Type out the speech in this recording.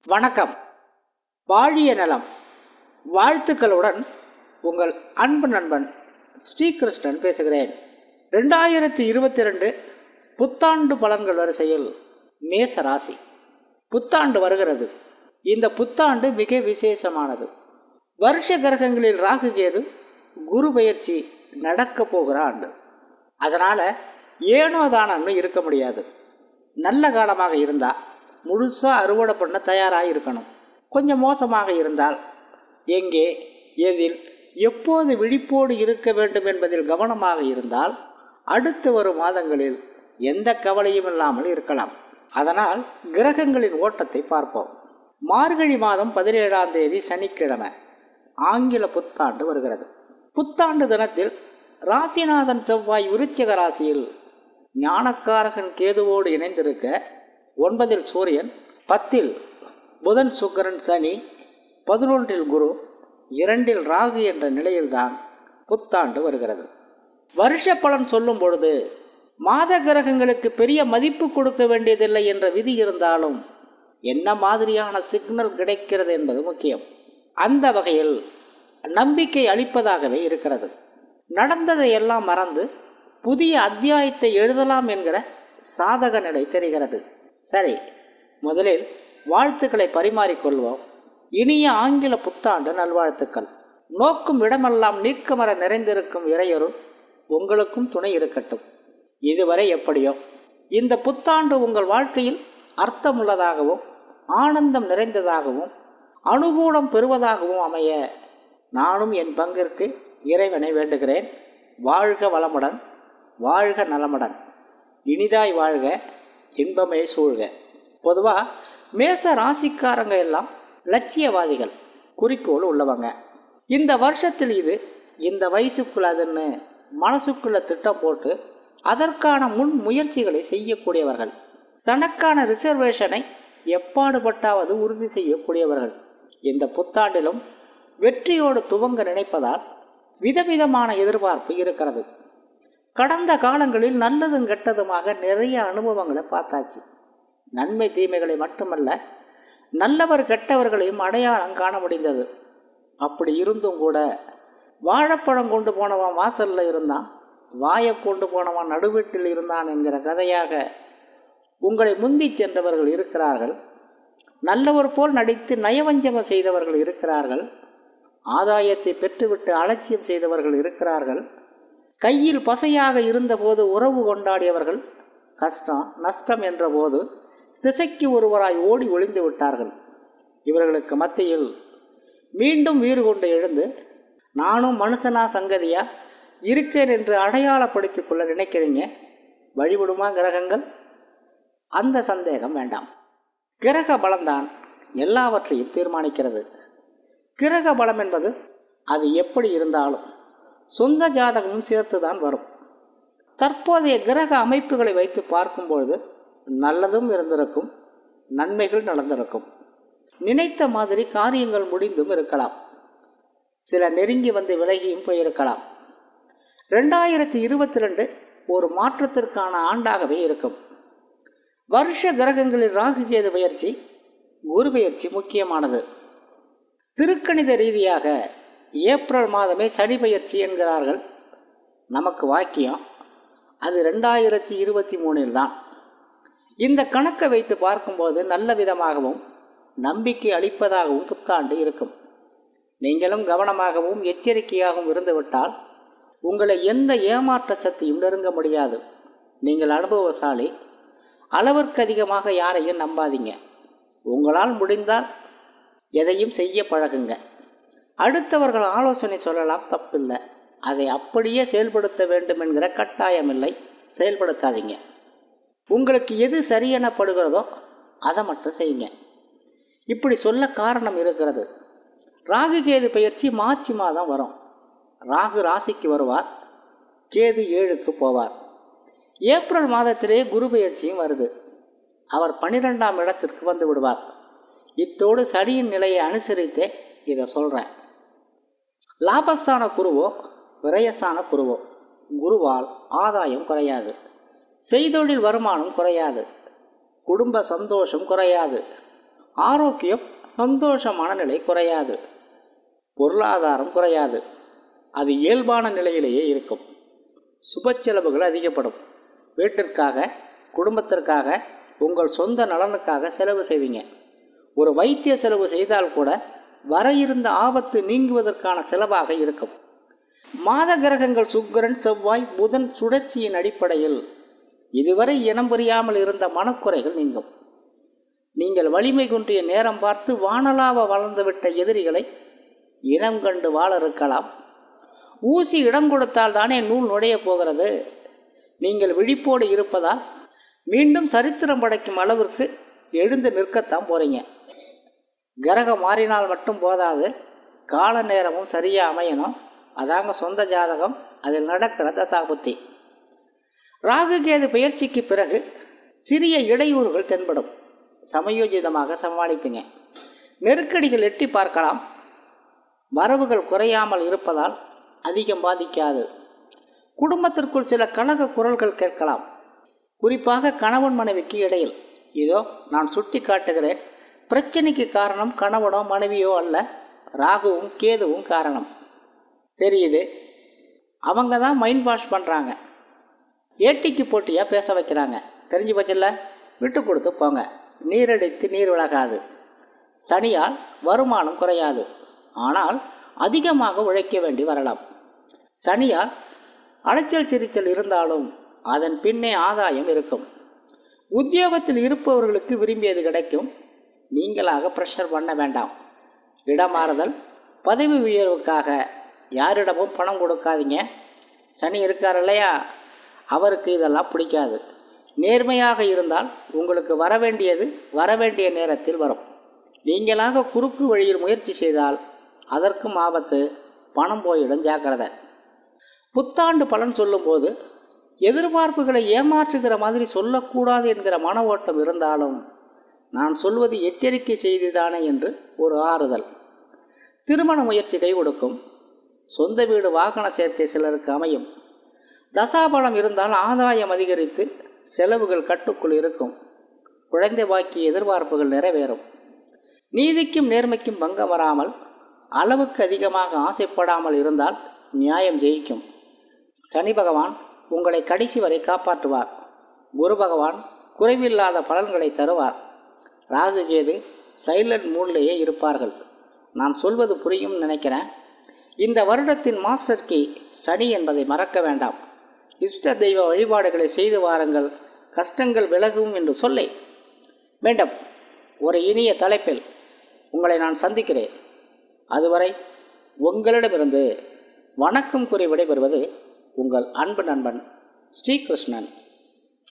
வணக்கம் வாழிய நலம் வாழ்த்துக்களுடன் உங்கள் அன்பு நண்பன் ஸ்ரீகிருஷ்ணன் பேசுகிறேன் ரெண்டாயிரத்தி இருபத்தி ரெண்டு புத்தாண்டு பலன்கள் வரிசையில் மேச ராசி புத்தாண்டு வருகிறது இந்த புத்தாண்டு மிக விசேஷமானது வருஷ கிரகங்களில் ராகு கேது குரு பயிற்சி நடக்க போகிற ஆண்டு அதனால ஏனோ தானன்னு இருக்க முடியாது நல்ல காலமாக இருந்தா முழுசா அறுவடை பண்ண தயாராக இருக்கணும் கொஞ்சம் மோசமாக இருந்தால் எங்கே எதில் எப்போது விழிப்போடு இருக்க வேண்டும் என்பதில் கவனமாக இருந்தால் அடுத்து வரும் மாதங்களில் எந்த கவலையும் இல்லாமல் இருக்கலாம் அதனால் கிரகங்களின் ஓட்டத்தை பார்ப்போம் மார்கழி மாதம் பதினேழாம் தேதி சனிக்கிழமை ஆங்கில புத்தாண்டு வருகிறது புத்தாண்டு தினத்தில் ராசிநாதன் செவ்வாய் விருச்சிக ராசியில் ஞானக்காரகன் கேதுவோடு இணைந்திருக்க ஒன்பதில் சூரியன் பத்தில் புதன் சுக்கரன் சனி பதினொன்றில் குரு இரண்டில் ராகு என்ற நிலையில்தான் புத்தாண்டு வருகிறது வருஷ பலன் சொல்லும் பொழுது மாத கிரகங்களுக்கு பெரிய மதிப்பு கொடுக்க வேண்டியதில்லை என்ற விதி இருந்தாலும் என்ன மாதிரியான சிக்னல் கிடைக்கிறது என்பது முக்கியம் அந்த வகையில் நம்பிக்கை அளிப்பதாகவே இருக்கிறது நடந்ததை எல்லாம் மறந்து புதிய அத்தியாயத்தை எழுதலாம் என்கிற சாதக நிலை தெரிகிறது சரி முதலில் வாழ்த்துக்களை பரிமாறிக்கொள்வோம் இனிய ஆங்கில புத்தாண்டு நல்வாழ்த்துக்கள் நோக்கும் இடமெல்லாம் நீக்கமர நிறைந்திருக்கும் இறையரும் உங்களுக்கும் துணை இருக்கட்டும் இதுவரை எப்படியோ இந்த புத்தாண்டு உங்கள் வாழ்க்கையில் அர்த்தமுள்ளதாகவும் ஆனந்தம் நிறைந்ததாகவும் அனுகூலம் பெறுவதாகவும் அமைய நானும் என் பங்கிற்கு இறைவனை வேண்டுகிறேன் வாழ்க வளமுடன் வாழ்க நலமுடன் இனிதாய் வாழ்க இன்பமே சூழ்க பொதுவா மேச ராசிக்காரங்க எல்லாம் லட்சியவாதிகள் குறிக்கோள் உள்ளவங்க இந்த வருஷத்தில் இது இந்த வயசுக்குள்ள அதுன்னு மனசுக்குள்ள திட்டம் போட்டு அதற்கான முன் முயற்சிகளை செய்யக்கூடியவர்கள் தனக்கான ரிசர்வேஷனை எப்பாடுபட்டாவது உறுதி செய்யக்கூடியவர்கள் இந்த புத்தாண்டிலும் வெற்றியோடு துவங்க நினைப்பதால் விதவிதமான எதிர்பார்ப்பு இருக்கிறது கடந்த காலங்களில் நல்லதும் கெட்டதுமாக நிறைய அனுபவங்களை பார்த்தாச்சு நன்மை தீமைகளை மட்டுமல்ல நல்லவர் கெட்டவர்களையும் அடையாளம் காண முடிந்தது அப்படி இருந்தும் கூட வாழைப்பழம் கொண்டு போனவன் வாசல்ல இருந்தான் வாயை கொண்டு போனவன் நடுவீட்டில் இருந்தான் என்கிற கதையாக உங்களை முந்தி சென்றவர்கள் இருக்கிறார்கள் நல்லவர் போல் நடித்து நயவஞ்சகம் செய்தவர்கள் இருக்கிறார்கள் ஆதாயத்தை பெற்றுவிட்டு அலட்சியம் செய்தவர்கள் இருக்கிறார்கள் கையில் பசையாக இருந்தபோது உறவு கொண்டாடியவர்கள் கஷ்டம் நஷ்டம் என்ற போது திசைக்கு ஒருவராய் ஓடி ஒளிந்து விட்டார்கள் இவர்களுக்கு மத்தியில் மீண்டும் வீறு கொண்டு எழுந்து நானும் மனுஷனா சங்கதியா இருக்கேன் என்று அடையாளப்படுத்திக் கொள்ள நினைக்கிறீங்க வழிவிடுமா கிரகங்கள் அந்த சந்தேகம் வேண்டாம் கிரக பலம்தான் எல்லாவற்றையும் தீர்மானிக்கிறது கிரக பலம் என்பது அது எப்படி இருந்தாலும் சொந்த ஜாதகமும் சேர்த்துதான் வரும் தற்போதைய கிரக அமைப்புகளை வைத்து பார்க்கும்பொழுது நல்லதும் இருந்திருக்கும் நன்மைகள் நடந்திருக்கும் நினைத்த மாதிரி காரியங்கள் முடிந்தும் இருக்கலாம் சில நெருங்கி வந்து விலகியும் போயிருக்கலாம் ரெண்டாயிரத்தி இருபத்தி ரெண்டு ஒரு மாற்றத்திற்கான ஆண்டாகவே இருக்கும் வருஷ கிரகங்களில் ராகு கேது பயிற்சி குரு பயிற்சி முக்கியமானது திருக்கணித ரீதியாக ஏப்ரல் மாதமே சனி பயிற்சி என்கிறார்கள் நமக்கு வாக்கியம் அது ரெண்டாயிரத்தி இருபத்தி மூணில் தான் இந்த கணக்கை வைத்து பார்க்கும்போது நல்ல விதமாகவும் நம்பிக்கை அளிப்பதாகவும் புத்தாண்டு இருக்கும் நீங்களும் கவனமாகவும் எச்சரிக்கையாகவும் இருந்துவிட்டால் உங்களை எந்த ஏமாற்ற சக்தியும் நெருங்க முடியாது நீங்கள் அனுபவசாலி அளவிற்கு அதிகமாக யாரையும் நம்பாதீங்க உங்களால் முடிந்தால் எதையும் செய்ய பழகுங்க அடுத்தவர்கள் ஆலோசனை சொல்லலாம் தப்பில்லை அதை அப்படியே செயல்படுத்த வேண்டும் என்கிற கட்டாயம் இல்லை செயல்படுத்தாதீங்க உங்களுக்கு எது சரியெனப்படுகிறதோ அதை மட்டும் செய்யுங்க இப்படி சொல்ல காரணம் இருக்கிறது ராகு கேது பயிற்சி மார்ச் மாதம் வரும் ராகு ராசிக்கு வருவார் கேது ஏழுக்கு போவார் ஏப்ரல் மாதத்திலே குரு பயிற்சியும் வருது அவர் பனிரெண்டாம் இடத்திற்கு வந்து விடுவார் இத்தோடு சனியின் நிலையை அனுசரித்தே இதை சொல்றேன் லாபஸ்தான குருவோ விரயஸ்தான குருவோ குருவால் ஆதாயம் குறையாது செய்தொழில் வருமானம் குறையாது குடும்ப சந்தோஷம் குறையாது ஆரோக்கியம் சந்தோஷமான நிலை குறையாது பொருளாதாரம் குறையாது அது இயல்பான நிலையிலேயே இருக்கும் சுப செலவுகள் அதிகப்படும் வீட்டிற்காக குடும்பத்திற்காக உங்கள் சொந்த நலனுக்காக செலவு செய்வீங்க ஒரு வைத்திய செலவு செய்தால் கூட வர இருந்த ஆபத்து நீங்குவதற்கான செலவாக இருக்கும் மாத கிரகங்கள் சுக்கிரன் செவ்வாய் புதன் சுழற்சியின் அடிப்படையில் இதுவரை இனம் புரியாமல் இருந்த மனக்குறைகள் நீங்கும் நீங்கள் வலிமை குன்றிய நேரம் பார்த்து வானலாவ வளர்ந்துவிட்ட எதிரிகளை இனம் கண்டு வாழ இருக்கலாம் ஊசி இடம் கொடுத்தால் தானே நூல் நுழைய போகிறது நீங்கள் விழிப்போடு இருப்பதால் மீண்டும் சரித்திரம் படைக்கும் அளவிற்கு எழுந்து நிற்கத்தான் போறீங்க கிரகம் மாறினால் மட்டும் போதாது கால நேரமும் சரியா அமையணும் அதாங்க சொந்த ஜாதகம் அதில் நடக்கிற தசாபுத்தி ராகு கேது பயிற்சிக்கு பிறகு சிறிய இடையூறுகள் தென்படும் சமயோஜிதமாக சமாளிப்பீங்க நெருக்கடிகள் எட்டி பார்க்கலாம் வரவுகள் குறையாமல் இருப்பதால் அதிகம் பாதிக்காது குடும்பத்திற்குள் சில கழக குரல்கள் கேட்கலாம் குறிப்பாக கணவன் மனைவிக்கு இடையில் இதோ நான் சுட்டி காட்டுகிறேன் பிரச்சனைக்கு காரணம் கணவனோ மனைவியோ அல்ல ராகுவும் கேதுவும் காரணம் தெரியுது அவங்க தான் மைண்ட் வாஷ் பண்ணுறாங்க ஏட்டிக்கு போட்டியாக பேச வைக்கிறாங்க தெரிஞ்சு போச்சுல்ல விட்டு கொடுத்து போங்க நீரடித்து நீர் விலகாது சனியால் வருமானம் குறையாது ஆனால் அதிகமாக உழைக்க வேண்டி வரலாம் சனியால் அலைச்சல் சிரிச்சல் இருந்தாலும் அதன் பின்னே ஆதாயம் இருக்கும் உத்தியோகத்தில் இருப்பவர்களுக்கு விரும்பியது கிடைக்கும் நீங்களாக ப்ரெஷர் பண்ண வேண்டாம் இடமாறுதல் பதவி உயர்வுக்காக யாரிடமும் பணம் கொடுக்காதீங்க சனி இருக்கார் இல்லையா அவருக்கு இதெல்லாம் பிடிக்காது நேர்மையாக இருந்தால் உங்களுக்கு வர வேண்டியது வர வேண்டிய நேரத்தில் வரும் நீங்களாக குறுக்கு வழியில் முயற்சி செய்தால் அதற்கும் ஆபத்து பணம் போயிடும் ஜாக்கிரதை புத்தாண்டு பலன் சொல்லும்போது எதிர்பார்ப்புகளை ஏமாற்றுகிற மாதிரி சொல்லக்கூடாது என்கிற மன ஓட்டம் இருந்தாலும் நான் சொல்வது எச்சரிக்கை செய்திதானே என்று ஒரு ஆறுதல் திருமண முயற்சி கை கொடுக்கும் சொந்த வீடு வாகன சேர்க்கை சிலருக்கு அமையும் தசாபலம் இருந்தால் ஆதாயம் அதிகரித்து செலவுகள் கட்டுக்குள் இருக்கும் குழந்தை பாக்கிய எதிர்பார்ப்புகள் நிறைவேறும் நீதிக்கும் நேர்மைக்கும் பங்கம் வராமல் அளவுக்கு அதிகமாக ஆசைப்படாமல் இருந்தால் நியாயம் ஜெயிக்கும் சனி பகவான் உங்களை கடைசி வரை காப்பாற்றுவார் குரு பகவான் குறைவில்லாத பலன்களை தருவார் ராகுகேது சைலண்ட் மூட்லேயே இருப்பார்கள் நான் சொல்வது புரியும் நினைக்கிறேன் இந்த வருடத்தின் மாஸ்டர் கீ சனி என்பதை மறக்க வேண்டாம் இஷ்ட தெய்வ வழிபாடுகளை செய்து வாருங்கள் கஷ்டங்கள் விலகும் என்று சொல்லை வேண்டும் ஒரு இனிய தலைப்பில் உங்களை நான் சந்திக்கிறேன் அதுவரை உங்களிடமிருந்து வணக்கம் கூறி விடைபெறுவது உங்கள் அன்பு நண்பன் ஸ்ரீகிருஷ்ணன்